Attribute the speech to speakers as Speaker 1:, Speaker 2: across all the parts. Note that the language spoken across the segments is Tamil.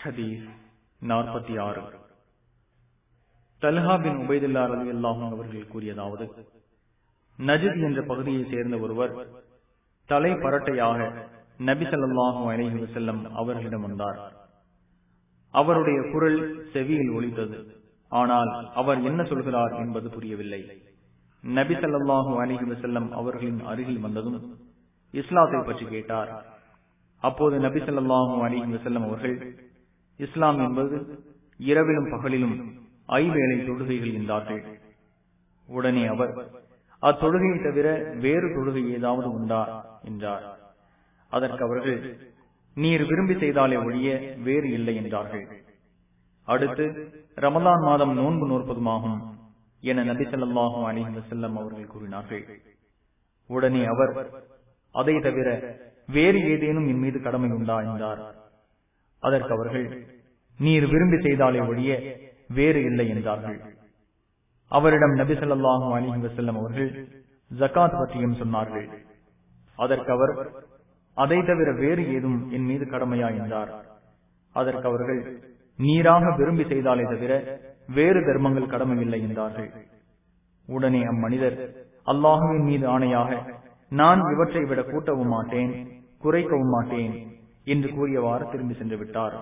Speaker 1: ஹதீஸ் நாற்பத்தி ஆறு தல்ஹா பின் உபைதுல்லா அலி அல்லாஹும் அவர்கள் கூறியதாவது நஜித் என்ற பகுதியை சேர்ந்த ஒருவர் தலை பரட்டையாக நபி ஸல்லல்லாஹு அலைஹி வஸல்லம் அவர்களிடம் வந்தார் அவருடைய குரல் செவியில் ஒலித்தது ஆனால் அவர் என்ன சொல்கிறார் என்பது புரியவில்லை நபி ஸல்லல்லாஹு அலைஹி வஸல்லம் அவர்களின் அருகில் வந்ததும் இஸ்லாத்தை பற்றி கேட்டார் அப்போது நபி ஸல்லல்லாஹு அலைஹி வஸல்லம் அவர்கள் இஸ்லாம் என்பது இரவிலும் பகலிலும் ஐவேளை தொழுகைகள் என்றார்கள் உடனே அவர் அத்தொழுகையை தவிர வேறு தொழுகை ஏதாவது உண்டா என்றார் அதற்கு அவர்கள் நீர் விரும்பி செய்தாலே ஒழிய வேறு இல்லை என்றார்கள் அடுத்து ரமலான் மாதம் நோன்பு நோற்பதுமாகும் என நபி ஸல்லல்லாஹு அலைஹி வஸல்லம் அவர்கள் கூறினார்கள் உடனே அவர் அதை தவிர வேறு ஏதேனும் என் மீது கடமை உண்டா என்றார் அதற்கு அவர்கள் நீர் விரும்பி செய்தாலே ஒழிய வேறு இல்லை என்றார்கள் அவரிடம் நபி ஸல்லல்லாஹு அலைஹி வஸல்லம் அவர்கள் ஜகாத் பற்றியும் சொன்னார்கள் அதற்கு அவர் அதை தவிர வேறு ஏதும் என் மீது கடமையா என்றார் அதற்கு அவர்கள் நீராக விரும்பி செய்தாலே தவிர வேறு தர்மங்கள் கடமையில்லை என்றார்கள் உடனே அம்மனிதர் அல்லாஹுவின் மீது ஆணையாக நான் இவற்றை விட கூட்டவும் மாட்டேன் குறைக்கவும் மாட்டேன் என்று கூறியவாறு திரும்பி சென்று விட்டார்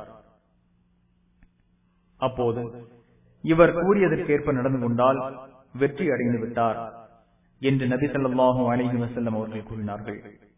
Speaker 1: அப்போது இவர் கூறியதற்கேற்ப நடந்து கொண்டால் வெற்றி அடைந்து விட்டார் என்று நபி ஸல்லல்லாஹு அலைஹி வஸல்லம் அவர்கள் கூறினார்கள்